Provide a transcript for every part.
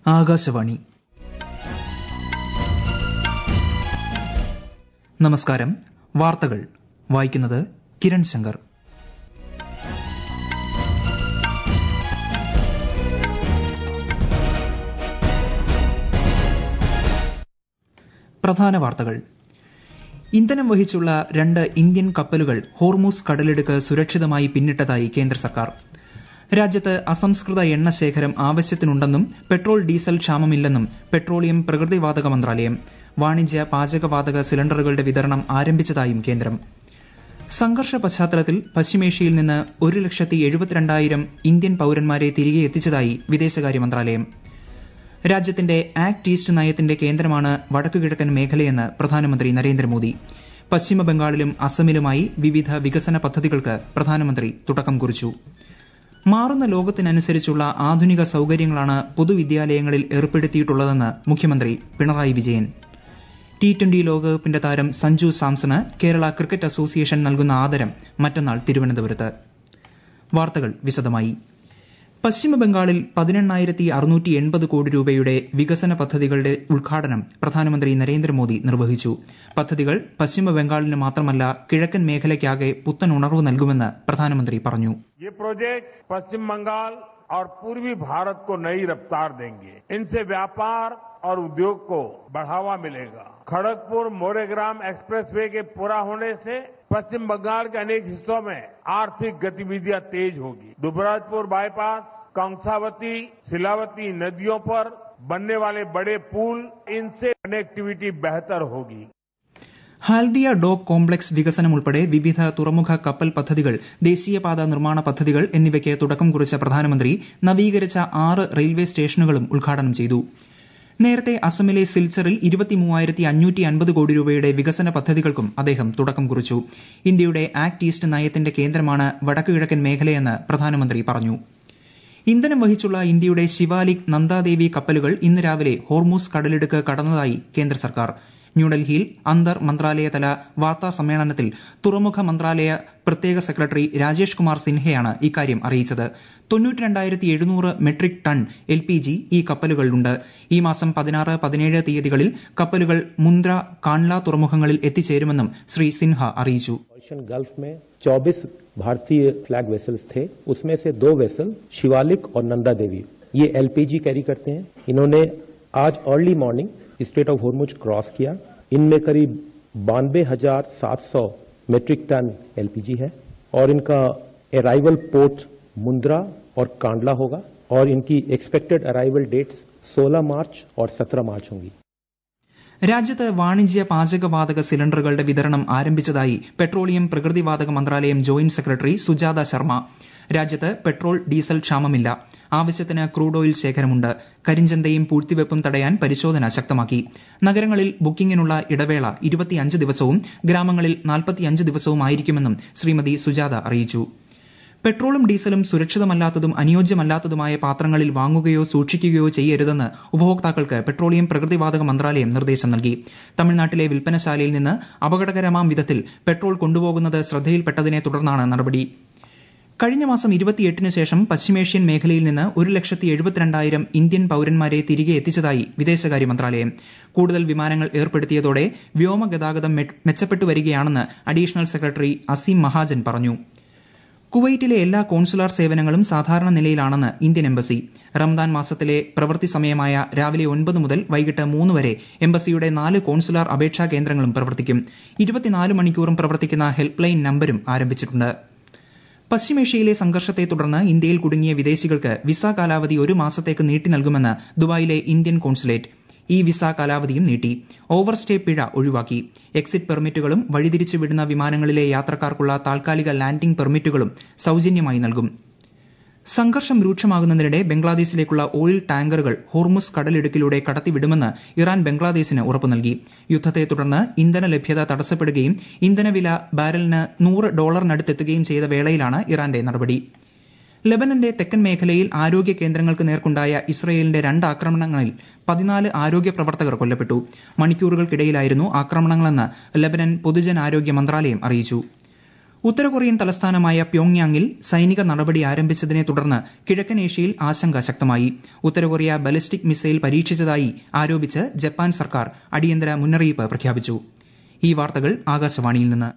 ആകാശവാണി നമസ്കാരം വാർത്തകൾ വായിക്കുന്നത് കിരൺ ശങ്കർ പ്രധാന വാർത്തകൾ ഇന്ധനം വഹിച്ചുള്ള രണ്ട് ഇന്ത്യൻ കപ്പലുകൾ ഹോർമൂസ് കടലിടുക്ക് സുരക്ഷിതമായി പിന്നിട്ടതായി കേന്ദ്ര സർക്കാർ രാജ്യത്ത് അസംസ്കൃത എണ്ണ ശേഖരം ആവശ്യത്തിനുണ്ടെന്നും പെട്രോൾ ഡീസൽ ക്ഷാമമില്ലെന്നും പെട്രോളിയം പ്രകൃതിവാതക മന്ത്രാലയം വാണിജ്യ പാചകവാതക സിലിണ്ടറുകളുടെ വിതരണം ആരംഭിച്ചതായും കേന്ദ്രം സംഘർഷ പശ്ചാത്തലത്തിൽ പശ്ചിമേഷ്യയിൽ നിന്ന് ഒരു ലക്ഷത്തി എഴുപത്തിരണ്ടായിരം ഇന്ത്യൻ പൌരന്മാരെ തിരികെ എത്തിച്ചതായി വിദേശകാര്യ മന്ത്രാലയം രാജ്യത്തിന്റെ ആക്ട് ഈസ്റ്റ് നയത്തിന്റെ കേന്ദ്രമാണ് വടക്കുകിഴക്കൻ മേഖലയെന്ന് പ്രധാനമന്ത്രി നരേന്ദ്രമോദി പശ്ചിമബംഗാളിലും അസമിലുമായി വിവിധ വികസന പദ്ധതികൾക്ക് പ്രധാനമന്ത്രി തുടക്കം കുറിച്ചു മാറുന്ന ലോകത്തിനനുസരിച്ചുള്ള ആധുനിക സൌകര്യങ്ങളാണ് പൊതുവിദ്യാലയങ്ങളിൽ ഏർപ്പെടുത്തിയിട്ടുള്ളതെന്ന് മുഖ്യമന്ത്രി പിണറായി വിജയൻ ടി ട്വന്റി ലോകകപ്പിന്റെ താരം സഞ്ജു സാംസണ് കേരള ക്രിക്കറ്റ് അസോസിയേഷൻ നൽകുന്ന ആദരം മറ്റന്നാൾ തിരുവനന്തപുരത്ത് വാർത്തകൾ വിശദമായി പശ്ചിമബംഗാളിൽ പതിനെണ്ണായിരത്തി അറുന്നൂറ്റി എൺപത് കോടി രൂപയുടെ വികസന പദ്ധതികളുടെ ഉദ്ഘാടനം പ്രധാനമന്ത്രി നരേന്ദ്രമോദി നിർവഹിച്ചു പദ്ധതികൾ പശ്ചിമബംഗാളിന് മാത്രമല്ല കിഴക്കൻ മേഖലയ്ക്കാകെ പുത്തൻ ഉണർവ് നൽകുമെന്ന് പ്രധാനമന്ത്രി പറഞ്ഞു ये प्रोजेक्ट पश्चिम बंगाल और पूर्वी भारत को नई रफ्तार देंगे इनसे व्यापार और उद्योग को बढ़ावा मिलेगा खड़गपुर मोरेग्राम एक्सप्रेसवे के पूरा होने से पश्चिम बंगाल के अनेक हिस्सों में आर्थिक गतिविधियां तेज होगी दुबराजपुर बाईपास कंसावती सिलावती नदियों पर बनने वाले बड़े पुल इनसे कनेक्टिविटी बेहतर होगी ഹാൽദിയ ഡോക്ക് കോംപ്ലക്സ് വികസനം ഉൾപ്പെടെ വിവിധ തുറമുഖ കപ്പൽ പദ്ധതികൾ ദേശീയപാത നിർമ്മാണ പദ്ധതികൾ എന്നിവയ്ക്ക് തുടക്കം കുറിച്ച പ്രധാനമന്ത്രി നവീകരിച്ച ആറ് റെയിൽവേ സ്റ്റേഷനുകളും ഉദ്ഘാടനം ചെയ്തു നേരത്തെ അസമിലെ സിൽച്ചറിൽ ഇരുപത്തിമൂവായിരത്തി അഞ്ഞൂറ്റി അൻപത് കോടി രൂപയുടെ വികസന പദ്ധതികൾക്കും അദ്ദേഹം തുടക്കം കുറിച്ചു ഇന്ത്യയുടെ ആക്ട് ഈസ്റ്റ് നയത്തിന്റെ കേന്ദ്രമാണ് വടക്കുകിഴക്കൻ മേഖലയെന്ന് പ്രധാനമന്ത്രി പറഞ്ഞു ഇന്ധനം വഹിച്ചുള്ള ഇന്ത്യയുടെ ശിവാലിക് നന്ദാദേവി കപ്പലുകൾ ഇന്ന് രാവിലെ ഹോർമൂസ് കടലിടുക്ക് കടന്നതായി കേന്ദ്ര സർക്കാർ ന്യൂഡൽഹിയിൽ അന്തർ മന്ത്രാലയതല വാർത്താ സമ്മേളനത്തിൽ തുറമുഖ മന്ത്രാലയ പ്രത്യേക സെക്രട്ടറി രാജേഷ് കുമാർ സിൻഹയാണ് ഇക്കാര്യം അറിയിച്ചത് തൊണ്ണൂറ്റിരണ്ടായിരത്തി എഴുന്നൂറ് metric ton L P G ഈ കപ്പലുകളിലുണ്ട് ഈ മാസം പതിനാറ് പതിനേഴ് തീയതികളിൽ കപ്പലുകൾ മുന്ദ്ര കാൺല തുറമുഖങ്ങളിൽ എത്തിച്ചേരുമെന്നും ശ്രീ സിൻഹ അറിയിച്ചു पर्शियन गल्फ में 24 भारतीय फ्लैग वेसल्स थे उसमें से दो वेसल शिवालिक और नंदा देवी ये एलपीजी कैरी करते हैं इन्होंने आज early morning strait of Hormuz cross किया इनमें करीब बानवे हजार सात सौ मेट्रिक टन एलपीजी है और इनका अराइवल पोर्ट मुंद्रा और कांडला होगा और इनकी एक्सपेक्टेड अराइवल डेट्स 16 मार्च और 17 मार्च होंगी രാജ്യത്ത് വാണിജ്യ പാചകവാതക സിലിണ്ടറുകളുടെ വിതരണം ആരംഭിച്ചതായി പെട്രോളിയം പ്രകൃതിവാതക മന്ത്രാലയം ജോയിന്റ് സെക്രട്ടറി സുജാത ശർമ്മ രാജ്യത്ത് പെട്രോൾ ഡീസൽ ക്ഷാമമില്ല ആവശ്യത്തിന് ക്രൂഡ് ഓയിൽ ശേഖരമുണ്ട് കരിഞ്ചന്തയും പൂഴ്ത്തിവെപ്പും തടയാൻ പരിശോധന ശക്തമാക്കി നഗരങ്ങളിൽ ബുക്കിംഗിനുള്ള ഇടവേള ഇരുപത്തിയഞ്ച് ദിവസവും ഗ്രാമങ്ങളിൽ നാൽപ്പത്തിയഞ്ച് ദിവസവുമായിരിക്കുമെന്നും ശ്രീമതി സുജാത അറിയിച്ചു പെട്രോളും ഡീസലും സുരക്ഷിതമല്ലാത്തതും അനുയോജ്യമല്ലാത്തതുമായ പാത്രങ്ങളിൽ വാങ്ങുകയോ സൂക്ഷിക്കുകയോ ചെയ്യരുതെന്ന് ഉപഭോക്താക്കൾക്ക് പെട്രോളിയം പ്രകൃതിവാതക മന്ത്രാലയം നിർദ്ദേശം നൽകി തമിഴ്നാട്ടിലെ വിൽപ്പനശാലയിൽ നിന്ന് അപകടകരമാം വിധത്തിൽ പെട്രോൾ കൊണ്ടുപോകുന്നത് ശ്രദ്ധയിൽപ്പെട്ടതിനെ തുടർന്നാണ് നടപടി കഴിഞ്ഞ മാസം ഇരുപത്തിയെട്ടിന് ശേഷം പശ്ചിമേഷ്യൻ മേഖലയിൽ നിന്ന് ഒരു ലക്ഷത്തി എഴുപത്തിരണ്ടായിരം ഇന്ത്യൻ പൌരന്മാരെ തിരികെ എത്തിച്ചതായി വിദേശകാര്യ മന്ത്രാലയം കൂടുതൽ വിമാനങ്ങൾ ഏർപ്പെടുത്തിയതോടെ വ്യോമഗതാഗതം മെച്ചപ്പെട്ടു വരികയാണെന്ന് അഡീഷണൽ സെക്രട്ടറി അസീം മഹാജൻ പറഞ്ഞു കുവൈറ്റിലെ എല്ലാ കോൺസുലാർ സേവനങ്ങളും സാധാരണ നിലയിലാണെന്ന് ഇന്ത്യൻ എംബസി റംദാൻ മാസത്തിലെ പ്രവൃത്തി സമയമായ രാവിലെ ഒൻപത് മുതൽ വൈകിട്ട് മൂന്ന് വരെ എംബസിയുടെ നാല് കോൺസുലാർ അപേക്ഷാ കേന്ദ്രങ്ങളും പ്രവർത്തിക്കും ഇരുപത്തിനാല് മണിക്കൂറും പ്രവർത്തിക്കുന്ന ഹെൽപ്പ് ലൈൻ നമ്പരും ആരംഭിച്ചിട്ടുണ്ട് പശ്ചിമേഷ്യയിലെ സംഘർഷത്തെ തുടർന്ന് ഇന്ത്യയിൽ കുടുങ്ങിയ വിദേശികൾക്ക് വിസ കാലാവധി ഒരു മാസത്തേക്ക് നീട്ടി നൽകുമെന്ന് ദുബായിലെ ഇന്ത്യൻ കോൺസുലേറ്റ് ഈ വിസ കാലാവധിയും നീട്ടി ഓവർസ്റ്റേ പിഴ ഒഴിവാക്കി എക്സിറ്റ് പെർമിറ്റുകളും വഴിതിരിച്ചു വിടുന്ന വിമാനങ്ങളിലെ യാത്രക്കാർക്കുള്ള താൽക്കാലിക ലാൻഡിംഗ് പെർമിറ്റുകളും സൌജന്യമായി നൽകും സംഘർഷം രൂക്ഷമാകുന്നതിനിടെ ബംഗ്ലാദേശിലേക്കുള്ള ഓയിൽ ടാങ്കറുകൾ ഹോർമുസ് കടലിടുക്കിലൂടെ കടത്തിവിടുമെന്ന് ഇറാൻ ബംഗ്ലാദേശിന് ഉറപ്പു നൽകി യുദ്ധത്തെ തുടർന്ന് ഇന്ധന ലഭ്യത തടസ്സപ്പെടുകയും ഇന്ധനവില ബാരലിന് നൂറ് ഡോളറിനടുത്തെത്തുകയും ചെയ്ത വേളയിലാണ് ഇറാന്റെ നടപടി ലബനന്റെ തെക്കൻ മേഖലയിൽ ആരോഗ്യ കേന്ദ്രങ്ങൾക്ക് നേർക്കുണ്ടായ ഇസ്രയേലിന്റെ രണ്ട് ആക്രമണങ്ങളിൽ പതിനാല് ആരോഗ്യ പ്രവർത്തകർ കൊല്ലപ്പെട്ടു മണിക്കൂറുകൾക്കിടയിലായിരുന്നു ആക്രമണങ്ങളെന്ന് ലബനൻ പൊതുജനാരോഗ്യ മന്ത്രാലയം അറിയിച്ചു ഉത്തര കൊറിയൻ തലസ്ഥാനമായ പ്യോങ്യാങ്ങിൽ സൈനിക നടപടി ആരംഭിച്ചതിനെ തുടർന്ന് കിഴക്കൻ ഏഷ്യയിൽ ആശങ്ക ശക്തമായി ഉത്തര കൊറിയ ബലിസ്റ്റിക് മിസൈൽ പരീക്ഷിച്ചതായി ആരോപിച്ച് ജപ്പാൻ സർക്കാർ അടിയന്തര മുന്നറിയിപ്പ് പ്രഖ്യാപിച്ചു ഈ വാർത്തകൾ ആകാശവാണിയിൽ നിന്ന്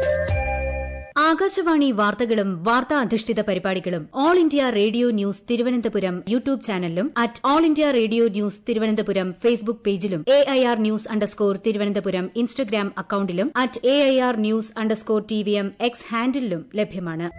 ആകാശവാണി വാർത്തകളും വാർത്താ അധിഷ്ഠിത പരിപാടികളും all India radio news Thiruvananthapuram YouTube ചാനലിലും at all India radio news Thiruvananthapuram Facebook പേജിലും A I R news underscore Thiruvananthapuram Instagram അക്കൌണ്ടിലും at A I R news underscore T V M X ഹാൻഡിലും ലഭ്യമാണ്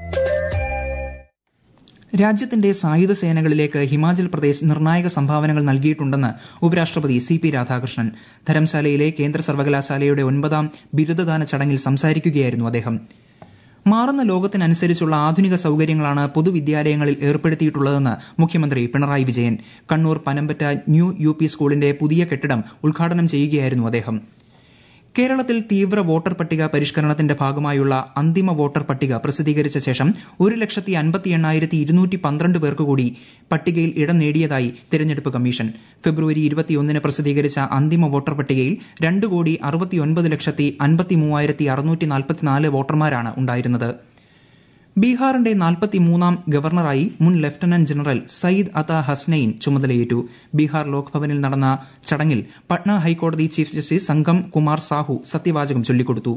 രാജ്യത്തിന്റെ സായുധ സേനകളിലേക്ക് ഹിമാചൽ പ്രദേശ് നിർണായക സംഭാവനകൾ നൽകിയിട്ടുണ്ടെന്ന് ഉപരാഷ്ട്രപതി സി പി രാധാകൃഷ്ണൻ ധരംശാലയിലെ കേന്ദ്ര സർവകലാശാലയുടെ ഒൻപതാം ബിരുദദാന ചടങ്ങിൽ സംസാരിക്കുകയായിരുന്നു അദ്ദേഹം മാറുന്ന ലോകത്തിനനുസരിച്ചുള്ള ആധുനിക സൌകര്യങ്ങളാണ് പൊതുവിദ്യാലയങ്ങളിൽ ഏർപ്പെടുത്തിയിട്ടുള്ളതെന്ന് മുഖ്യമന്ത്രി Pinarayi Vijayan Kannur Panampatta new U P സ്കൂളിന്റെ പുതിയ കെട്ടിടം ഉദ്ഘാടനം ചെയ്യുകയായിരുന്നു അദ്ദേഹം കേരളത്തിൽ തീവ്ര വോട്ടർ പട്ടിക പരിഷ്കരണത്തിന്റെ ഭാഗമായുള്ള അന്തിമ വോട്ടർ പട്ടിക പ്രസിദ്ധീകരിച്ച ശേഷം ഒരു ലക്ഷത്തി അൻപത്തി എണ്ണായിരത്തി ഇരുന്നൂറ്റി പന്ത്രണ്ട് പേർക്ക് കൂടി പട്ടികയിൽ ഇടം നേടിയതായി തെരഞ്ഞെടുപ്പ് കമ്മീഷൻ ഫെബ്രുവരി ഇരുപത്തിയൊന്നിന് പ്രസിദ്ധീകരിച്ച അന്തിമ വോട്ടർ പട്ടികയിൽ രണ്ട് കോടി അറുപത്തിയൊൻപത് ലക്ഷത്തി അൻപത്തി മൂവായിരത്തി അറുന്നൂറ്റി നാൽപ്പത്തിനാല് വോട്ടർമാരാണ് ഉണ്ടായിരുന്നത് ബീഹാറിന്റെ നാൽപ്പത്തിമൂന്നാം ഗവർണറായി മുൻ ലഫ്റ്റനന്റ് ജനറൽ സയ്യിദ് അത ഹസ്നൈൻ ചുമതലയേറ്റു ബീഹാർ ലോക്ഭവനിൽ നടന്ന ചടങ്ങിൽ പട്ന ഹൈക്കോടതി ചീഫ് ജസ്റ്റിസ് സംഘം കുമാർ സാഹു സത്യവാചകം ചൊല്ലിക്കൊടുത്തു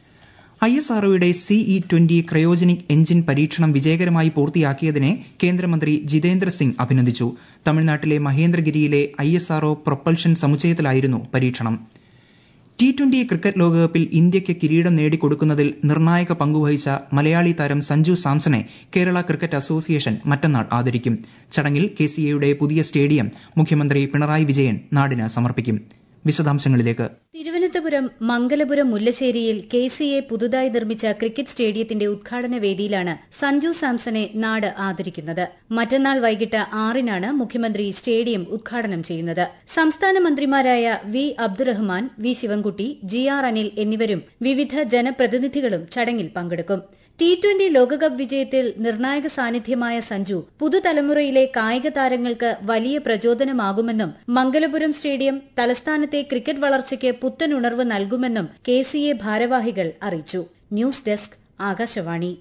ഐ എസ് ആർഒയുടെ സിഇ ട്വന്റി ക്രയോജനിക് എഞ്ചിൻ പരീക്ഷണം വിജയകരമായി പൂർത്തിയാക്കിയതിനെ കേന്ദ്രമന്ത്രി ജിതേന്ദ്ര സിംഗ് അഭിനന്ദിച്ചു തമിഴ്നാട്ടിലെ മഹേന്ദ്രഗിരിയിലെ ഐ എസ് ആർഒ പ്രൊപ്പൽഷൻ സമുച്ചയത്തിലായിരുന്നു പരീക്ഷണം ടി ട്വന്റി ക്രിക്കറ്റ് ലോകകപ്പിൽ ഇന്ത്യയ്ക്ക് കിരീടം നേടിക്കൊടുക്കുന്നതിൽ നിർണായക പങ്കുവഹിച്ച മലയാളി താരം സഞ്ജു സാംസണെ കേരള ക്രിക്കറ്റ് അസോസിയേഷൻ മറ്റന്നാൾ ആദരിക്കും ചടങ്ങിൽ കെസിഎയുടെ പുതിയ സ്റ്റേഡിയം മുഖ്യമന്ത്രി പിണറായി വിജയൻ നാടിന് സമർപ്പിക്കും വിശദാംശങ്ങളിലേക്ക് തിരുവനന്തപുരം മംഗലപുരം മുല്ലശ്ശേരിയിൽ കെ സി എ പുതുതായി നിർമ്മിച്ച ക്രിക്കറ്റ് സ്റ്റേഡിയത്തിന്റെ ഉദ്ഘാടന വേദിയിലാണ് സഞ്ജു സാംസണെ നാട് ആദരിക്കുന്നത് മറ്റന്നാൾ വൈകിട്ട് ആറിനാണ് മുഖ്യമന്ത്രി സ്റ്റേഡിയം ഉദ്ഘാടനം ചെയ്യുന്നത് സംസ്ഥാന മന്ത്രിമാരായ V Abdurahman V Sivankutty G R Anil എന്നിവരും വിവിധ ജനപ്രതിനിധികളും ചടങ്ങിൽ പങ്കെടുക്കും ടി ട്വന്റി ലോകകപ്പ് വിജയത്തിൽ നിർണായക സാന്നിധ്യമായ സഞ്ജു പുതുതലമുറയിലെ കായിക താരങ്ങൾക്ക് വലിയ പ്രചോദനമാകുമെന്നും മംഗലപുരം സ്റ്റേഡിയം തലസ്ഥാനത്തെ ക്രിക്കറ്റ് വളർച്ചയ്ക്ക് പുത്തൻ ഉണർവ് നൽകുമെന്നും കെ സി എ ഭാരവാഹികൾ അറിയിച്ചു news desk Akashvani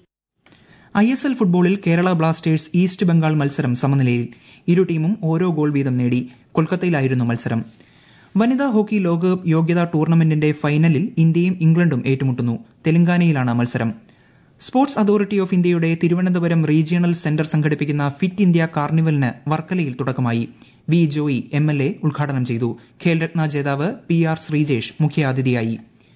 I S L ഫുട്ബോളിൽ കേരള ബ്ലാസ്റ്റേഴ്സ് ഈസ്റ്റ് ബംഗാൾ മത്സരം സമനിലയിൽ ഇരു ടീമും ഓരോ ഗോൾ വീതം നേടി കൊൽക്കത്തയിലായിരുന്നു മത്സരം വനിതാ ഹോക്കി ലോകകപ്പ് യോഗ്യതാ ടൂർണമെന്റിന്റെ ഫൈനലിൽ ഇന്ത്യയും ഇംഗ്ലണ്ടും ഏറ്റുമുട്ടുന്നു തെലങ്കാനയിലാണ് മത്സരം സ്പോർട്സ് അതോറിറ്റി ഓഫ് ഇന്ത്യയുടെ തിരുവനന്തപുരം റീജിയണൽ സെന്റർ സംഘടിപ്പിക്കുന്ന ഫിറ്റ് ഇന്ത്യ കാർണിവലിന് വർക്കലയിൽ തുടക്കമായി V Joy M L A ഉദ്ഘാടനം ചെയ്തു ഖേൽരത്ന ജേതാവ് പി ആർ ശ്രീജേഷ് മുഖ്യാതിഥിയായി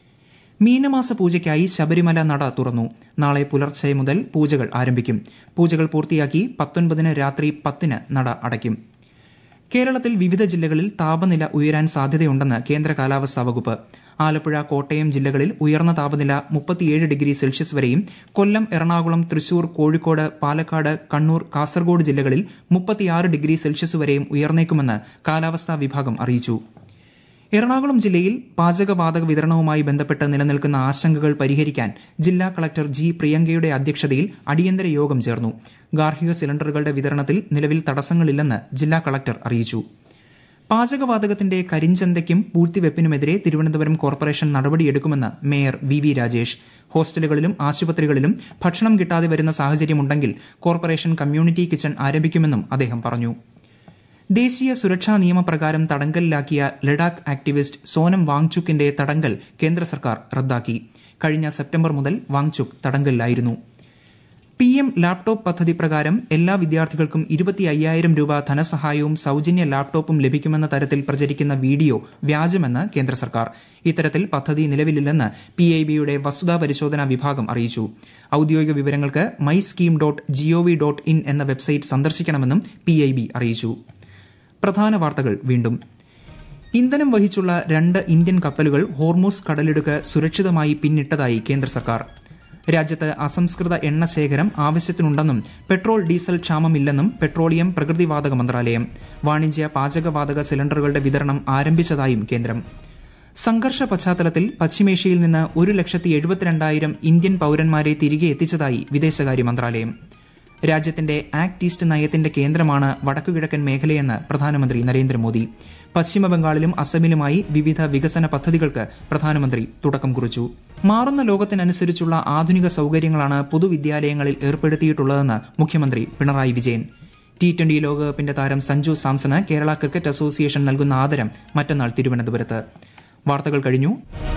മീനമാസ പൂജയ്ക്കായി ശബരിമല നട തുറന്നു നാളെ പുലർച്ചെ മുതൽ പൂജകൾ ആരംഭിക്കും പൂജകൾ പൂർത്തിയാക്കി പത്തൊൻപതിന് രാത്രി പത്തിന് നട അടയ്ക്കും കേരളത്തിൽ വിവിധ ജില്ലകളിൽ താപനില ഉയരാൻ സാധ്യതയുണ്ടെന്ന് കേന്ദ്ര കാലാവസ്ഥാ വകുപ്പ് ആലപ്പുഴ കോട്ടയം ജില്ലകളിൽ ഉയർന്ന താപനില മുപ്പത്തിയേഴ് ഡിഗ്രി സെൽഷ്യസ് വരെയും കൊല്ലം എറണാകുളം തൃശൂർ കോഴിക്കോട് പാലക്കാട് കണ്ണൂർ കാസർഗോഡ് ജില്ലകളിൽ മുപ്പത്തിയാറ് ഡിഗ്രി സെൽഷ്യസ് വരെയും ഉയർന്നേക്കുമെന്ന് കാലാവസ്ഥാ വിഭാഗം അറിയിച്ചു എറണാകുളം ജില്ലയിൽ പാചകവാതക വിതരണവുമായി ബന്ധപ്പെട്ട് നിലനിൽക്കുന്ന ആശങ്കകൾ പരിഹരിക്കാൻ ജില്ലാ കളക്ടർ ജി പ്രിയങ്കയുടെ അധ്യക്ഷതയിൽ അടിയന്തര യോഗം ചേർന്നു ഗാർഹിക സിലിണ്ടറുകളുടെ വിതരണത്തിൽ നിലവിൽ തടസ്സങ്ങളില്ലെന്ന് ജില്ലാ കളക്ടർ അറിയിച്ചു പാചകവാതകത്തിന്റെ കരിഞ്ചന്തയ്ക്കും പൂഴ്ത്തിവെപ്പിനുമെതിരെ തിരുവനന്തപുരം കോർപ്പറേഷൻ നടപടിയെടുക്കുമെന്ന് മേയർ വി വി രാജേഷ് ഹോസ്റ്റലുകളിലും ആശുപത്രികളിലും ഭക്ഷണം കിട്ടാതെ വരുന്ന സാഹചര്യമുണ്ടെങ്കിൽ കോർപ്പറേഷൻ കമ്മ്യൂണിറ്റി കിച്ചൺ ആരംഭിക്കുമെന്നും അദ്ദേഹം പറഞ്ഞു ദേശീയ സുരക്ഷാ നിയമപ്രകാരം തടങ്കലിലാക്കിയ ലഡാക്ക് ആക്ടിവിസ്റ്റ് സോനം വാങ്ചുക്കിന്റെ തടങ്കൽ കേന്ദ്ര സർക്കാർ റദ്ദാക്കി കഴിഞ്ഞ സെപ്റ്റംബർ മുതൽ വാങ്ചുക് തടങ്കലിലായിരുന്നു പി എം ലാപ്ടോപ്പ് പദ്ധതി പ്രകാരം എല്ലാ വിദ്യാർത്ഥികൾക്കും ഇരുപത്തി അയ്യായിരം രൂപ ധനസഹായവും സൌജന്യ ലാപ്ടോപ്പും ലഭിക്കുമെന്ന തരത്തിൽ പ്രചരിക്കുന്ന വീഡിയോ വ്യാജമെന്ന് കേന്ദ്ര സർക്കാർ ഇത്തരത്തിൽ പദ്ധതി നിലവിലില്ലെന്ന് പി ഐ ബിയുടെ വസ്തുതാ പരിശോധനാ വിഭാഗം അറിയിച്ചു ഔദ്യോഗിക വിവരങ്ങൾക്ക് my scheme dot G O V dot website സന്ദർശിക്കണമെന്നും പി ഐ ബി അറിയിച്ചു പ്രധാന വാർത്തകൾ വീണ്ടും ഇന്ധനം വഹിച്ചുള്ള രണ്ട് ഇന്ത്യൻ കപ്പലുകൾ ഹോർമൂസ് കടലിടുക്ക് സുരക്ഷിതമായി പിന്നിട്ടതായി കേന്ദ്ര സർക്കാർ രാജ്യത്ത് അസംസ്കൃത എണ്ണ ശേഖരം ആവശ്യത്തിനുണ്ടെന്നും പെട്രോൾ ഡീസൽ ക്ഷാമമില്ലെന്നും പെട്രോളിയം പ്രകൃതിവാതക മന്ത്രാലയം വാണിജ്യ പാചകവാതക സിലിണ്ടറുകളുടെ വിതരണം ആരംഭിച്ചതായും കേന്ദ്രം സംഘർഷ പശ്ചാത്തലത്തിൽ പശ്ചിമേഷ്യയിൽ നിന്ന് ഒരു ലക്ഷത്തി എഴുപത്തിരണ്ടായിരം ഇന്ത്യൻ പൌരന്മാരെ തിരികെ എത്തിച്ചതായി വിദേശകാര്യ മന്ത്രാലയം രാജ്യത്തിന്റെ ആക്ട് ഈസ്റ്റ് നയത്തിന്റെ കേന്ദ്രമാണ് വടക്കുകിഴക്കൻ മേഖലയെന്ന് പ്രധാനമന്ത്രി നരേന്ദ്രമോദി പശ്ചിമബംഗാളിലും അസമിലുമായി വിവിധ വികസന പദ്ധതികൾക്ക് പ്രധാനമന്ത്രി തുടക്കം കുറിച്ചു മാറുന്ന ലോകത്തിനനുസരിച്ചുള്ള ആധുനിക സൌകര്യങ്ങളാണ് പൊതുവിദ്യാലയങ്ങളിൽ ഏർപ്പെടുത്തിയിട്ടുള്ളതെന്ന് മുഖ്യമന്ത്രി പിണറായി വിജയൻ ടി ട്വന്റി ലോകകപ്പിന്റെ താരം സഞ്ജു സാംസണ് കേരള ക്രിക്കറ്റ് അസോസിയേഷൻ നൽകുന്ന ആദരം മറ്റന്നാൾ തിരുവനന്തപുരത്ത് വാർത്തകൾ കഴിഞ്ഞു